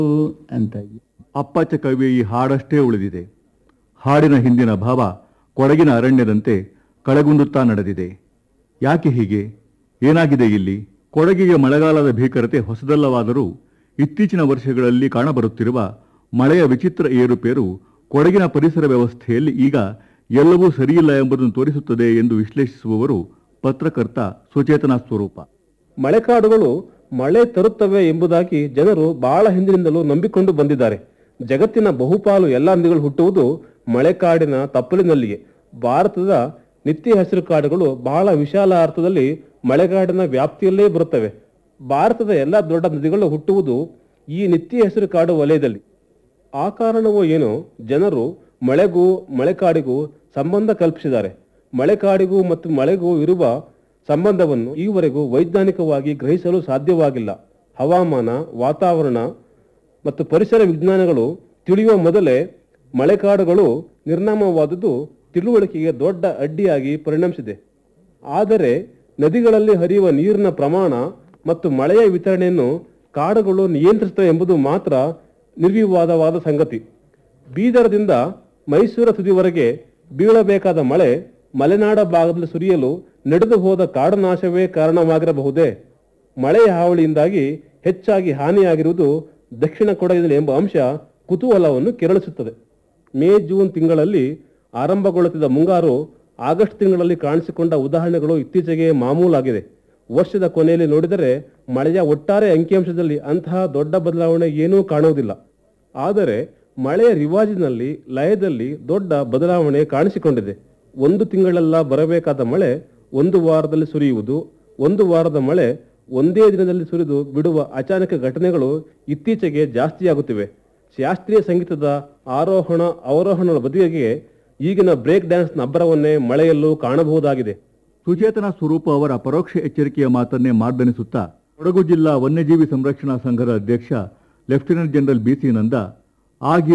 ಅಂತ ಅಪ್ಪಚ್ಚ ಕವಿಯ ಈ ಹಾಡಷ್ಟೇ ಉಳಿದಿದೆ ಹಾಡಿನ ಹಿಂದಿನ ಭಾವ ಕೊಡಗಿನ ಅರಣ್ಯದಂತೆ ಕಳೆಗುಂದುತ್ತಾ ನಡೆದಿದೆ ಯಾಕೆ ಹೀಗೆ ಏನಾಗಿದೆ ಇಲ್ಲಿ ಕೊಡಗಿಗೆ ಮಳೆಗಾಲದ ಭೀಕರತೆ ಹೊಸದಲ್ಲವಾದರೂ ಇತ್ತೀಚಿನ ವರ್ಷಗಳಲ್ಲಿ ಕಾಣಬರುತ್ತಿರುವ ಮಳೆಯ ವಿಚಿತ್ರ ಏರುಪೇರು ಕೊಡಗಿನ ಪರಿಸರ ವ್ಯವಸ್ಥೆಯಲ್ಲಿ ಈಗ ಎಲ್ಲವೂ ಸರಿಯಿಲ್ಲ ಎಂಬುದನ್ನು ತೋರಿಸುತ್ತದೆ ಎಂದು ವಿಶ್ಲೇಷಿಸುವವರು ಪತ್ರಕರ್ತ ಸುಚೇತನ ಸ್ವರೂಪ ಮಳೆಕಾಡುಗಳು ಮಳೆ ತರುತ್ತವೆ ಎಂಬುದಾಗಿ ಜನರು ಬಹಳ ಹಿಂದಿನಿಂದಲೂ ನಂಬಿಕೊಂಡು ಬಂದಿದ್ದಾರೆ ಜಗತ್ತಿನ ಬಹುಪಾಲು ಎಲ್ಲ ನದಿಗಳು ಹುಟ್ಟುವುದು ಮಳೆಕಾಡಿನ ತಪ್ಪಲಿನಲ್ಲಿಯೇ ಭಾರತದ ನಿತ್ಯ ಹಸಿರು ಕಾಡುಗಳು ಬಹಳ ವಿಶಾಲ ಅರ್ಥದಲ್ಲಿ ಮಳೆಗಾಡಿನ ವ್ಯಾಪ್ತಿಯಲ್ಲೇ ಬರುತ್ತವೆ ಭಾರತದ ಎಲ್ಲ ದೊಡ್ಡ ನದಿಗಳು ಹುಟ್ಟುವುದು ಈ ನಿತ್ಯ ಹಸಿರು ಕಾಡು ವಲಯದಲ್ಲಿ ಆ ಕಾರಣವೋ ಏನೋ ಜನರು ಮಳೆಗೂ ಮಳೆಕಾಡಿಗೂ ಸಂಬಂಧ ಕಲ್ಪಿಸಿದ್ದಾರೆ ಮಳೆಕಾಡಿಗೂ ಮತ್ತು ಮಳೆಗೂ ಇರುವ ಸಂಬಂಧವನ್ನು ಈವರೆಗೂ ವೈಜ್ಞಾನಿಕವಾಗಿ ಗ್ರಹಿಸಲು ಸಾಧ್ಯವಾಗಿಲ್ಲ ಹವಾಮಾನ ವಾತಾವರಣ ಮತ್ತು ಪರಿಸರ ವಿಜ್ಞಾನಗಳು ತಿಳಿಯುವ ಮೊದಲೇ ಮಳೆಕಾಡುಗಳು ನಿರ್ನಾಮವಾದುದು ತಿಳುವಳಿಕೆಗೆ ದೊಡ್ಡ ಅಡ್ಡಿಯಾಗಿ ಪರಿಣಮಿಸಿದೆ ಆದರೆ ನದಿಗಳಲ್ಲಿ ಹರಿಯುವ ನೀರಿನ ಪ್ರಮಾಣ ಮತ್ತು ಮಳೆಯ ವಿತರಣೆಯನ್ನು ಕಾಡುಗಳು ನಿಯಂತ್ರಿಸುತ್ತವೆ ಎಂಬುದು ಮಾತ್ರ ನಿರ್ವಿವಾದವಾದ ಸಂಗತಿ ಬೀದರದಿಂದ ಮೈಸೂರ ತುದಿವರೆಗೆ ಬೀಳಬೇಕಾದ ಮಳೆ ಮಲೆನಾಡ ಭಾಗದಲ್ಲಿ ಸುರಿಯಲು ನಡೆದು ಹೋದ ಕಾಡು ನಾಶವೇ ಕಾರಣವಾಗಿರಬಹುದೇ ಮಳೆಯ ಹಾವಳಿಯಿಂದಾಗಿ ಹೆಚ್ಚಾಗಿ ಹಾನಿಯಾಗಿರುವುದು ದಕ್ಷಿಣ ಕೊಡಗಿನಲ್ಲಿ ಎಂಬ ಅಂಶ ಕುತೂಹಲವನ್ನು ಕೆರಳಿಸುತ್ತದೆ ಮೇ ಜೂನ್ ತಿಂಗಳಲ್ಲಿ ಆರಂಭಗೊಳ್ಳುತ್ತಿದ್ದ ಮುಂಗಾರು ಆಗಸ್ಟ್ ತಿಂಗಳಲ್ಲಿ ಕಾಣಿಸಿಕೊಂಡ ಉದಾಹರಣೆಗಳು ಇತ್ತೀಚೆಗೆ ಮಾಮೂಲಾಗಿದೆ ವರ್ಷದ ಕೊನೆಯಲ್ಲಿ ನೋಡಿದರೆ ಮಳೆಯ ಒಟ್ಟಾರೆ ಅಂಕಿಅಂಶದಲ್ಲಿ ಅಂತಹ ದೊಡ್ಡ ಬದಲಾವಣೆ ಏನೂ ಕಾಣುವುದಿಲ್ಲ ಆದರೆ ಮಳೆಯ ರಿವಾಜಿನಲ್ಲಿ ಲಯದಲ್ಲಿ ದೊಡ್ಡ ಬದಲಾವಣೆ ಕಾಣಿಸಿಕೊಂಡಿದೆ ಒಂದು ತಿಂಗಳೆಲ್ಲ ಬರಬೇಕಾದ ಮಳೆ ಒಂದು ವಾರದಲ್ಲಿ ಸುರಿಯುವುದು ಒಂದು ವಾರದ ಮಳೆ ಒಂದೇ ದಿನದಲ್ಲಿ ಸುರಿದು ಬಿಡುವ ಅಚಾನಕ ಘಟನೆಗಳು ಇತ್ತೀಚೆಗೆ ಜಾಸ್ತಿಯಾಗುತ್ತಿವೆ ಶಾಸ್ತ್ರೀಯ ಸಂಗೀತದ ಆರೋಹಣ ಅವರೋಹಣದ ಬದಿಗೆ ಈಗಿನ ಬ್ರೇಕ್ ಡ್ಯಾನ್ಸ್ನ ಅಬ್ಬರವನ್ನೇ ಮಳೆಯಲ್ಲೂ ಕಾಣಬಹುದಾಗಿದೆ ಸುಚೇತನ ಸ್ವರೂಪ ಅವರ ಪರೋಕ್ಷ ಎಚ್ಚರಿಕೆಯ ಮಾತನ್ನೇ ಮಾರ್ದನಿಸುತ್ತಾ ಕೊಡಗು ಜಿಲ್ಲಾ ವನ್ಯಜೀವಿ ಸಂರಕ್ಷಣಾ ಸಂಘದ ಅಧ್ಯಕ್ಷ ಲೆಫ್ಟಿನೆಂಟ್ ಜನರಲ್ ಬಿಸಿ ನಂದ ಆಗಿ